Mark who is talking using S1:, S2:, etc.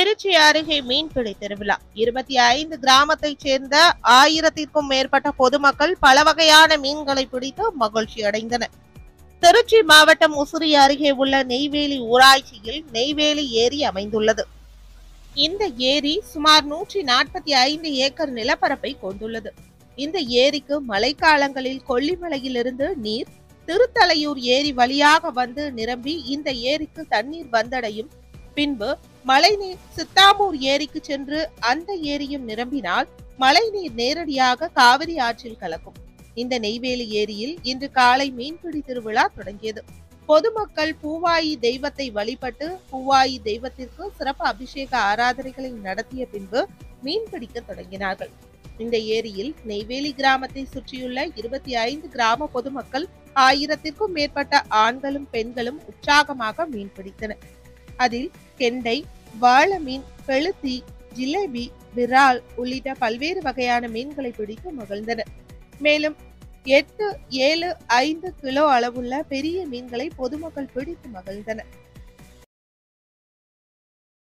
S1: திருச்சி அருகே மீன்பிடி திருவிழா இருபத்தி ஐந்து கிராமத்தைச் சேர்ந்த ஆயிரத்திற்கும் மேற்பட்ட பொதுமக்கள் பல வகையான மீன்களை பிடித்து மகிழ்ச்சி அடைந்தனர் திருச்சி மாவட்டம் உசிறி அருகே உள்ள நெய்வேலி ஊராட்சியில் நெய்வேலி ஏரி அமைந்துள்ளது இந்த ஏரி சுமார் நூற்றி நாற்பத்தி ஐந்து ஏக்கர் நிலப்பரப்பை கொண்டுள்ளது இந்த ஏரிக்கு மழைக்காலங்களில் கொல்லிமலையிலிருந்து நீர் திருத்தலையூர் ஏரி வழியாக வந்து நிரம்பி இந்த ஏரிக்கு தண்ணீர் வந்தடையும் பின்பு மழைநீர் சித்தாமூர் ஏரிக்கு சென்று அந்த ஏரியும் நிரம்பினால் மழைநீர் நேரடியாக காவிரி ஆற்றில் கலக்கும் இந்த நெய்வேலி ஏரியில் இன்று காலை மீன்பிடி திருவிழா தொடங்கியது பொதுமக்கள் பூவாயி தெய்வத்தை வழிபட்டு பூவாயி தெய்வத்திற்கு சிறப்பு அபிஷேக ஆராதனைகளை நடத்திய பின்பு மீன்பிடிக்க தொடங்கினார்கள் இந்த ஏரியில் நெய்வேலி கிராமத்தை சுற்றியுள்ள இருபத்தி ஐந்து கிராம பொதுமக்கள் ஆயிரத்திற்கும் மேற்பட்ட ஆண்களும் பெண்களும் உற்சாகமாக மீன் பிடித்தனர் அதில் கெண்டை வாழ மீன் கெளுத்தி ஜிலேபி விரால் உள்ளிட்ட பல்வேறு வகையான மீன்களை பிடித்து மகிழ்ந்தனர் மேலும் எட்டு ஏழு ஐந்து கிலோ அளவுள்ள பெரிய மீன்களை பொதுமக்கள் பிடித்து மகிழ்ந்தனர்